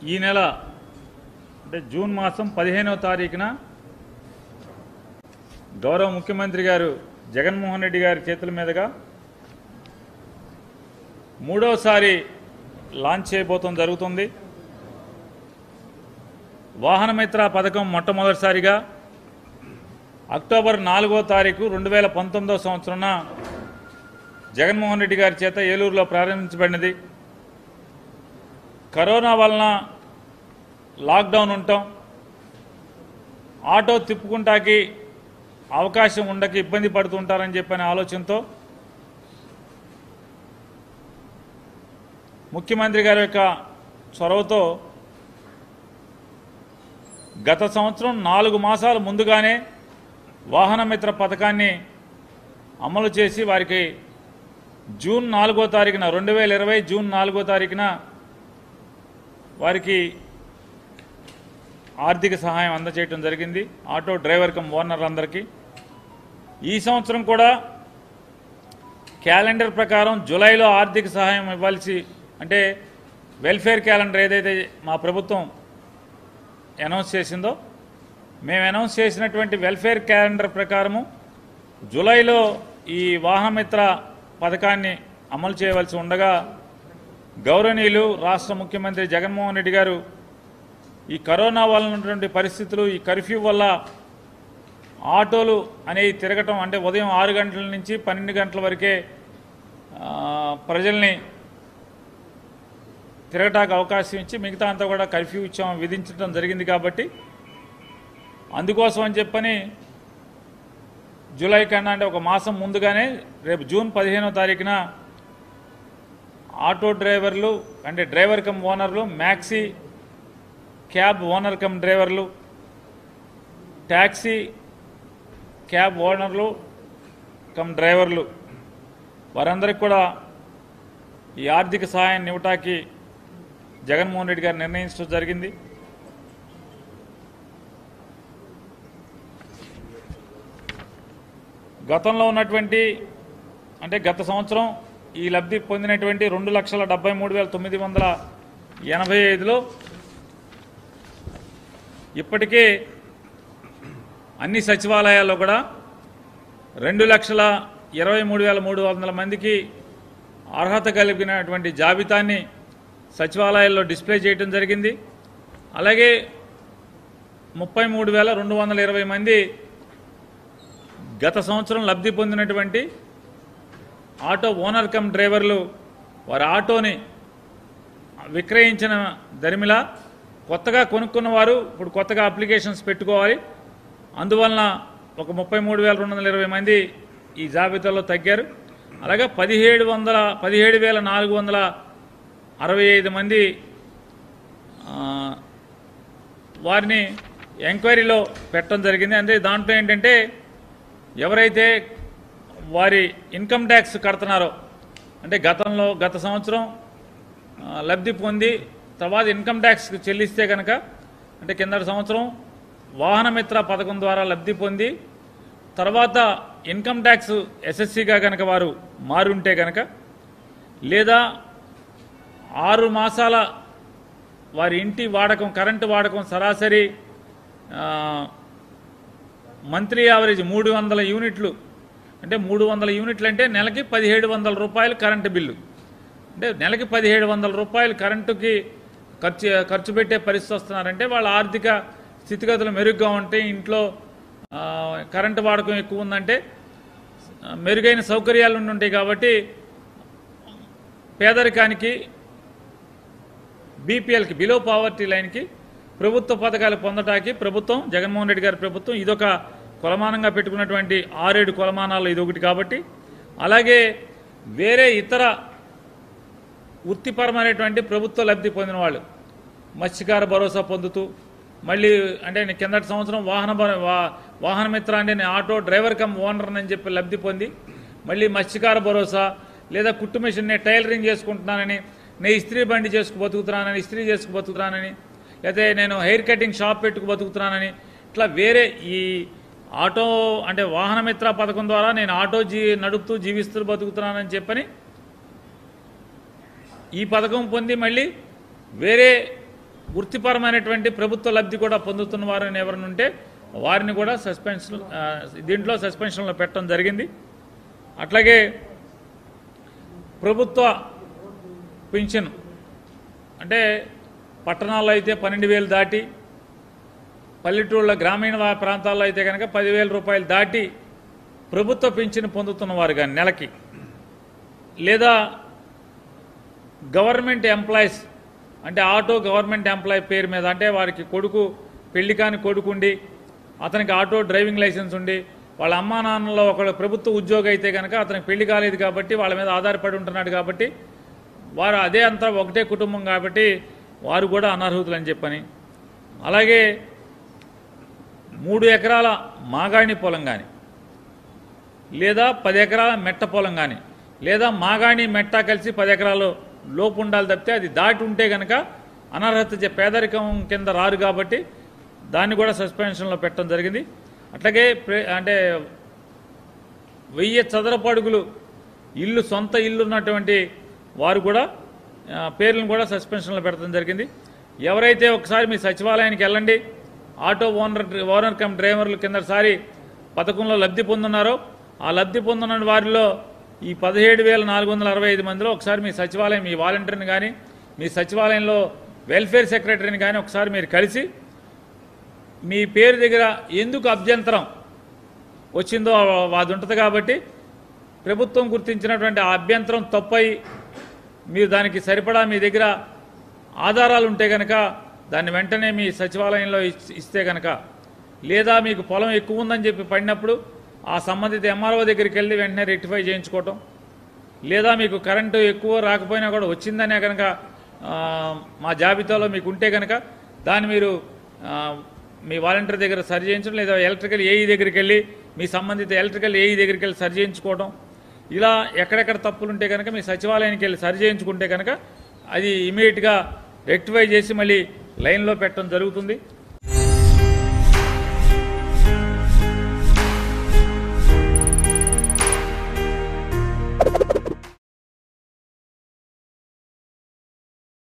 ఈ నెల అంటే జూన్ మాసం పదిహేనవ తారీఖున గౌరవ ముఖ్యమంత్రి గారు జగన్మోహన్ రెడ్డి గారి చేతుల మీదుగా మూడవసారి లాంచ్ చేయబోతం జరుగుతుంది వాహనమిత్ర పథకం మొట్టమొదటిసారిగా అక్టోబర్ నాలుగో తారీఖు రెండు వేల పంతొమ్మిదో సంవత్సరాన జగన్మోహన్ రెడ్డి గారి చేత ఏలూరులో ప్రారంభించబడినది కరోనా వలన లాక్డౌన్ ఉంటాం ఆటో తిప్పుకుంటాకి అవకాశం ఉండక ఇబ్బంది పడుతుంటారని చెప్పిన ఆలోచనతో ముఖ్యమంత్రి గారి యొక్క చొరవతో గత సంవత్సరం నాలుగు మాసాల ముందుగానే వాహనమిత్ర పథకాన్ని అమలు చేసి వారికి జూన్ నాలుగో తారీఖున రెండు వేల ఇరవై జూన్ నాలుగో తారీఖున వారికి ఆర్థిక సహాయం అందజేయడం జరిగింది ఆటో డ్రైవర్ కమ్ ఓనర్ అందరికీ ఈ సంవత్సరం కూడా క్యాలెండర్ ప్రకారం జూలైలో ఆర్థిక సహాయం ఇవ్వాల్సి అంటే వెల్ఫేర్ క్యాలెండర్ ఏదైతే మా ప్రభుత్వం అనౌన్స్ చేసిందో మేము అనౌన్స్ చేసినటువంటి వెల్ఫేర్ క్యాలెండర్ ప్రకారము జూలైలో ఈ వాహనమిత్ర పథకాన్ని అమలు చేయవలసి ఉండగా గౌరవనీయులు రాష్ట్ర ముఖ్యమంత్రి జగన్మోహన్ రెడ్డి గారు ఈ కరోనా వల్ల ఉన్నటువంటి పరిస్థితులు ఈ కర్ఫ్యూ వల్ల ఆటోలు అనేవి తిరగటం అంటే ఉదయం ఆరు గంటల నుంచి పన్నెండు గంటల వరకే ఆ, ప్రజల్ని తిరగటానికి అవకాశం ఇచ్చి మిగతా అంతా కూడా కర్ఫ్యూ ఇచ్చాం విధించడం జరిగింది కాబట్టి అందుకోసం అని చెప్పని జూలై కన్నా అంటే ఒక మాసం ముందుగానే రేపు జూన్ పదిహేనో తారీఖున ఆటో డ్రైవర్లు అంటే డ్రైవర్ కమ్ ఓనర్లు మ్యాక్సీ క్యాబ్ ఓనర్ కమ్ డ్రైవర్లు ట్యాక్సీ క్యాబ్ ఓనర్లు కమ్ డ్రైవర్లు వారందరికీ కూడా ఈ ఆర్థిక సహాయాన్ని ఇవ్వటానికి జగన్మోహన్ రెడ్డి గారు నిర్ణయించడం జరిగింది గతంలో ఉన్నటువంటి అంటే గత సంవత్సరం ఈ లబ్ధి పొందినటువంటి రెండు లక్షల డెబ్బై మూడు వేల తొమ్మిది వందల ఎనభై ఐదులో ఇప్పటికే అన్ని సచివాలయాల్లో కూడా రెండు లక్షల ఇరవై మూడు వేల మూడు వందల మందికి అర్హత కలిగినటువంటి జాబితాని సచివాలయాల్లో డిస్ప్లే చేయడం జరిగింది అలాగే ముప్పై మూడు వేల రెండు వందల ఇరవై మంది గత సంవత్సరం లబ్ధి పొందినటువంటి ఆటో ఓనర్ కమ్ డ్రైవర్లు వారి ఆటోని విక్రయించిన దరిమిలా కొత్తగా కొనుక్కున్న వారు ఇప్పుడు కొత్తగా అప్లికేషన్స్ పెట్టుకోవాలి అందువలన ఒక ముప్పై మూడు వేల రెండు వందల ఇరవై మంది ఈ జాబితాలో తగ్గారు అలాగే పదిహేడు వందల పదిహేడు వేల నాలుగు వందల అరవై ఐదు మంది ఆ, వారిని ఎంక్వైరీలో పెట్టడం జరిగింది అంటే దాంట్లో ఏంటంటే ఎవరైతే వారి ఇన్కమ్ ట్యాక్స్ కడుతున్నారో అంటే గతంలో గత సంవత్సరం ఆ, లబ్ధి పొంది తర్వాత ఇన్కమ్ ట్యాక్స్ చెల్లిస్తే కనుక అంటే కిందటి సంవత్సరం వాహనమిత్ర పథకం ద్వారా లబ్ధి పొంది తర్వాత ఇన్కమ్ ట్యాక్స్ ఎస్ఎస్సిగా కనుక వారు మారుంటే కనుక లేదా ఆరు మాసాల వారి ఇంటి వాడకం కరెంటు వాడకం సరాసరి ఆ, మంత్లీ యావరేజ్ మూడు వందల యూనిట్లు అంటే మూడు వందల యూనిట్లు అంటే నెలకి పదిహేడు వందల రూపాయలు కరెంటు బిల్లు అంటే నెలకి పదిహేడు వందల రూపాయలు కరెంటుకి ఖర్చు ఖర్చు పెట్టే పరిస్థితి వస్తున్నారంటే వాళ్ళ ఆర్థిక స్థితిగతులు మెరుగ్గా ఉంటే ఇంట్లో ఆ, కరెంటు వాడకం ఎక్కువ ఉందంటే ఆ, మెరుగైన సౌకర్యాలు ఉండి ఉంటాయి కాబట్టి పేదరికానికి బీపీఎల్కి బిలో పావర్టీ లైన్కి ప్రభుత్వ పథకాలు పొందటానికి ప్రభుత్వం జగన్మోహన్ రెడ్డి గారి ప్రభుత్వం ఇదొక కొలమానంగా పెట్టుకున్నటువంటి ఆరేడు కొలమానాల్లో ఇదొకటి కాబట్టి అలాగే వేరే ఇతర వృత్తిపరమైనటువంటి ప్రభుత్వ లబ్ధి పొందిన వాళ్ళు మత్స్యకార భరోసా పొందుతూ మళ్ళీ అంటే నేను కిందటి సంవత్సరం వాహన భ- వా- వాహన మిత్ర అంటే నేను ఆటో డ్రైవర్ కమ్ ఓనర్ అని చెప్పి లబ్ధి పొంది మళ్ళీ మత్స్యకార భరోసా లేదా కుట్టు మిషన్ నేను టైలరింగ్ చేసుకుంటున్నానని నేను ఇస్త్రీ బండి చేసుకు బతుకుతున్నానని ఇస్త్రీ చేసుకు బతుకుతున్నానని లేకపోతే నేను హెయిర్ కటింగ్ షాప్ పెట్టుకు బతుకుతున్నానని ఇట్లా వేరే ఈ ఆటో అంటే వాహన మిత్ర పథకం ద్వారా నేను ఆటో జీ నడుపుతూ జీవిస్తూ బతుకుతున్నానని చెప్పని ఈ పథకం పొంది మళ్ళీ వేరే వృత్తిపరమైనటువంటి ప్రభుత్వ లబ్ధి కూడా పొందుతున్న వారిని ఎవరైనా ఉంటే వారిని కూడా సస్పెన్షన్ ఆ, దీంట్లో సస్పెన్షన్లో పెట్టడం జరిగింది అట్లాగే ప్రభుత్వ పింఛన్ అంటే పట్టణాల్లో అయితే పన్నెండు వేలు దాటి పల్లెటూళ్ళ గ్రామీణ వా- ప్రాంతాల్లో అయితే కనుక పదివేల రూపాయలు దాటి ప్రభుత్వ పింఛను పొందుతున్న వారు కానీ నెలకి లేదా గవర్నమెంట్ ఎంప్లాయీస్ అంటే ఆటో గవర్నమెంట్ ఎంప్లాయీ పేరు మీద అంటే వారికి కొడుకు పెళ్లి కాని కొడుకుండి అతనికి ఆటో డ్రైవింగ్ లైసెన్స్ ఉండి వాళ్ళ అమ్మా నాన్నలో ఒక ప్రభుత్వ ఉద్యోగి అయితే కనుక అతనికి పెళ్లి కాలేదు కాబట్టి వాళ్ళ మీద ఆధారపడి ఉంటున్నాడు కాబట్టి వారు అదే అంతా ఒకటే కుటుంబం కాబట్టి వారు కూడా అనర్హుతులు అని చెప్పని అలాగే మూడు ఎకరాల మాగాణి పొలం కానీ లేదా పది ఎకరాల మెట్ట పొలం కానీ లేదా మాగాణి మెట్ట కలిసి పది ఎకరాలు లోపు ఉండాలి తప్పితే అది దాటి ఉంటే కనుక అనర్హత చే- పేదరికం కింద రారు కాబట్టి దాన్ని కూడా సస్పెన్షన్లో పెట్టడం జరిగింది అట్లాగే ప్రే- అంటే వెయ్యి చదరపు అడుగులు ఇల్లు సొంత ఇల్లు ఉన్నటువంటి వారు కూడా ఆ, పేర్లను కూడా సస్పెన్షన్లో పెట్టడం జరిగింది ఎవరైతే ఒకసారి మీ సచివాలయానికి వెళ్ళండి ఆటో ఓనర్ ఓనర్ కమ్ డ్రైవర్లు కిందసారి పథకంలో లబ్ధి పొందున్నారో ఆ లబ్ధి పొందిన వారిలో ఈ పదిహేడు వేల నాలుగు వందల అరవై ఐదు మందిలో ఒకసారి మీ సచివాలయం మీ వాలంటీర్ని కానీ మీ సచివాలయంలో వెల్ఫేర్ సెక్రటరీని కానీ ఒకసారి మీరు కలిసి మీ పేరు దగ్గర ఎందుకు అభ్యంతరం వచ్చిందో అది ఉంటుంది కాబట్టి ప్రభుత్వం గుర్తించినటువంటి ఆ అభ్యంతరం తప్పై మీరు దానికి సరిపడా మీ దగ్గర ఆధారాలు ఉంటే కనుక దాన్ని వెంటనే మీ సచివాలయంలో ఇస్- ఇస్తే కనుక లేదా మీకు పొలం ఎక్కువ ఉందని చెప్పి పడినప్పుడు ఆ సంబంధిత ఎంఆర్ఓ దగ్గరికి వెళ్ళి వెంటనే రెక్టిఫై చేయించుకోవటం లేదా మీకు కరెంటు ఎక్కువ రాకపోయినా కూడా వచ్చిందనే కనుక ఆ, మా జాబితాలో మీకు ఉంటే కనుక దాన్ని మీరు ఆ, మీ వాలంటీర్ దగ్గర సరి చేయించడం లేదా ఎలక్ట్రికల్ ఏఈ దగ్గరికి వెళ్ళి మీ సంబంధిత ఎలక్ట్రికల్ ఏఈ దగ్గరికి వెళ్ళి సరి చేయించుకోవడం ఇలా ఎక్కడెక్కడ తప్పులు ఉంటే కనుక మీ సచివాలయానికి వెళ్ళి సరి చేయించుకుంటే కనుక అది ఇమీడియట్గా రెక్టిఫై చేసి మళ్ళీ లైన్లో పెట్టడం జరుగుతుంది